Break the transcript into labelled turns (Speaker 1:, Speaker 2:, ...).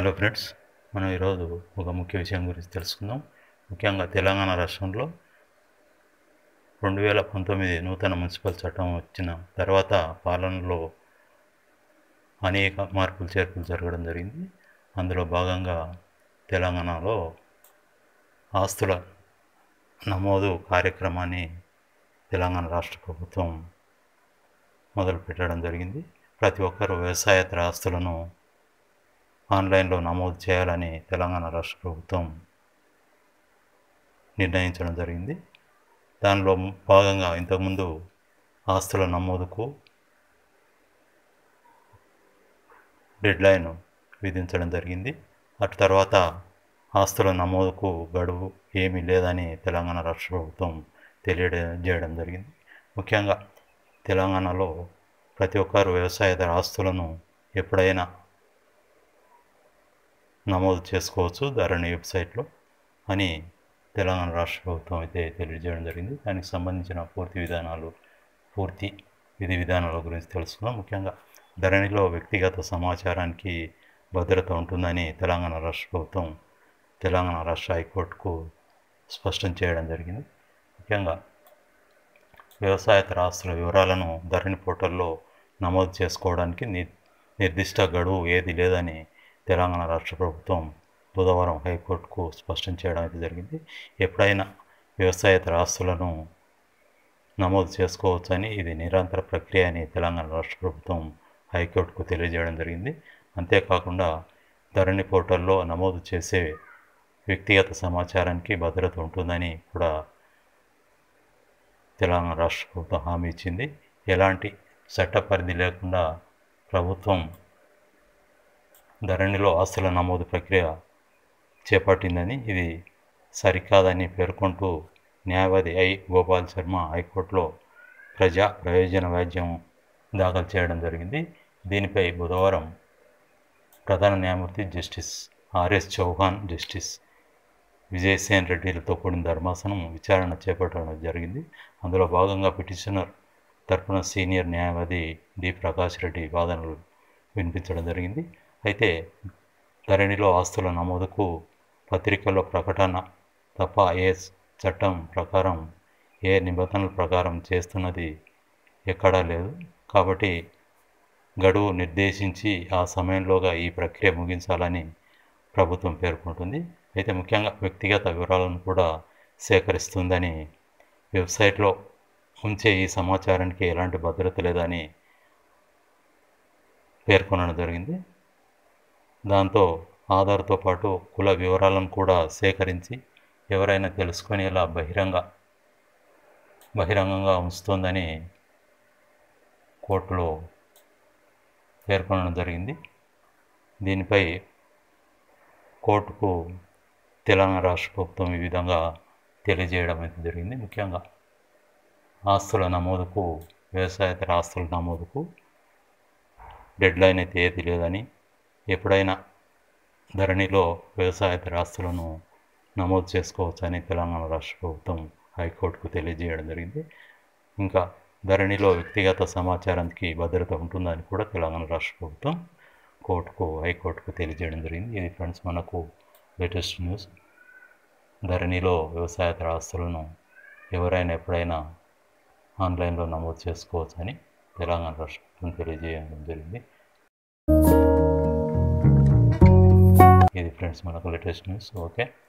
Speaker 1: hello friends మనం ఈరోజు ఒక ముఖ్య విషయం గురించి తెలుసుకుందాం ముఖ్యంగా తెలంగాణ రాష్ట్రంలో రెండు వేల పంతొమ్మిది నూతన మున్సిపల్ చట్టం వచ్చిన తర్వాత పాలనలో అనేక మార్పులు చేర్పులు జరగడం జరిగింది అందులో భాగంగా తెలంగాణలో ఆస్తుల నమోదు కార్యక్రమాన్ని తెలంగాణ రాష్ట్ర ప్రభుత్వం మొదలు పెట్టడం జరిగింది ప్రతి ఒక్కరూ వ్యవసాయేతర ఆస్తులను ఆన్లైన్లో నమోదు చేయాలని తెలంగాణ రాష్ట్ర ప్రభుత్వం నిర్ణయించడం జరిగింది దానిలో భాగంగా ఇంతకుముందు ఆస్తుల నమోదుకు డెడ్లైన్ విధించడం జరిగింది అటు తర్వాత ఆస్తుల నమోదుకు గడువు ఏమీ లేదని తెలంగాణ రాష్ట్ర ప్రభుత్వం తెలియజేయడం జరిగింది ముఖ్యంగా తెలంగాణలో ప్రతి ఒక్కరు వ్యవసాయేతర ఆస్తులను ఎప్పుడైనా నమోదు చేసుకోవచ్చు ధరణి వెబ్సైట్లో అని తెలంగాణ రాష్ట్ర ప్రభుత్వం అయితే తెలియజేయడం జరిగింది దానికి సంబంధించిన పూర్తి విధానాలు పూర్తి విధి విధానాల గురించి తెలుసుకుందాం ముఖ్యంగా ధరణిలో వ్యక్తిగత సమాచారానికి భద్రత ఉంటుందని తెలంగాణ రాష్ట్ర ప్రభుత్వం తెలంగాణ రాష్ట్ర హైకోర్టుకు స్పష్టం చేయడం జరిగింది ముఖ్యంగా వ్యవసాయేతర ఆస్తుల వివరాలను ధరణి పోర్టల్లో నమోదు చేసుకోవడానికి ని నిర్దిష్ట గడువు ఏది లేదని తెలంగాణ రాష్ట్ర ప్రభుత్వం బుధవారం హైకోర్టుకు స్పష్టం చేయడం అయితే జరిగింది ఎప్పుడైనా వ్యవసాయేతర ఆస్తులను నమోదు చేసుకోవచ్చని ఇది నిరంతర ప్రక్రియ అని తెలంగాణ రాష్ట్ర ప్రభుత్వం హైకోర్టుకు తెలియజేయడం జరిగింది అంతేకాకుండా ధరణి పోర్టల్లో నమోదు చేసే వ్యక్తిగత సమాచారానికి భద్రత ఉంటుందని కూడా తెలంగాణ రాష్ట్ర ప్రభుత్వం హామీ ఇచ్చింది ఎలాంటి చట్ట పరిధి లేకుండా ప్రభుత్వం ధరణిలో ఆస్తుల నమోదు ప్రక్రియ చేపట్టిందని ఇది సరికాదని పేర్కొంటూ న్యాయవాది ఐ గోపాల్ శర్మ హైకోర్టులో ప్రజా ప్రయోజన వ్యాజ్యం దాఖలు చేయడం జరిగింది దీనిపై బుధవారం ప్రధాన న్యాయమూర్తి justice RS Chauhan justice Vijaysen రెడ్డిలతో కూడిన ధర్మాసనం విచారణ చేపట్టడం జరిగింది అందులో భాగంగా పిటిషనర్ తరపున సీనియర్ న్యాయవాది డి ప్రకాష్ రెడ్డి వాదనలు వినిపించడం జరిగింది అయితే ధరణిలో ఆస్తుల నమోదుకు పత్రికల్లో ప్రకటన తప్ప ఏ చట్టం ప్రకారం ఏ నిబంధనల ప్రకారం చేస్తున్నది ఎక్కడా లేదు కాబట్టి గడువు నిర్దేశించి ఆ సమయంలోగా ఈ ప్రక్రియ ముగించాలని ప్రభుత్వం పేర్కొంటుంది అయితే ముఖ్యంగా వ్యక్తిగత వివరాలను కూడా సేకరిస్తుందని వెబ్సైట్లో ఉంచే ఈ సమాచారానికి ఎలాంటి భద్రత లేదని పేర్కొనడం జరిగింది దాంతో ఆధార్తో పాటు కుల వివరాలను కూడా సేకరించి ఎవరైనా తెలుసుకునేలా బహిరంగ బహిరంగంగా ఉంచుతోందని కోర్టులో పేర్కొనడం జరిగింది దీనిపై కోర్టుకు తెలంగాణ రాష్ట్ర ప్రభుత్వం ఈ విధంగా తెలియజేయడం అయితే జరిగింది ముఖ్యంగా ఆస్తుల నమోదుకు వ్యవసాయేతర ఆస్తుల నమోదుకు డెడ్లైన్ అయితే ఏది లేదని ఎప్పుడైనా ధరణిలో వ్యవసాయేతర ఆస్తులను నమోదు చేసుకోవచ్చని తెలంగాణ రాష్ట్ర ప్రభుత్వం హైకోర్టుకు తెలియజేయడం జరిగింది ఇంకా ధరణిలో వ్యక్తిగత సమాచారానికి భద్రత ఉంటుందని కూడా తెలంగాణ రాష్ట్ర ప్రభుత్వం కోర్టుకు హైకోర్టుకు తెలియజేయడం జరిగింది ఇది ఫ్రెండ్స్ మనకు లేటెస్ట్ న్యూస్ ధరణిలో వ్యవసాయేతర ఆస్తులను ఎవరైనా ఎప్పుడైనా ఆన్లైన్లో నమోదు చేసుకోవచ్చని తెలంగాణ రాష్ట్ర ప్రభుత్వం తెలియజేయడం జరిగింది ఇది ఫ్రెండ్స్ మనకు లేటెస్ట్ న్యూస్ ఓకే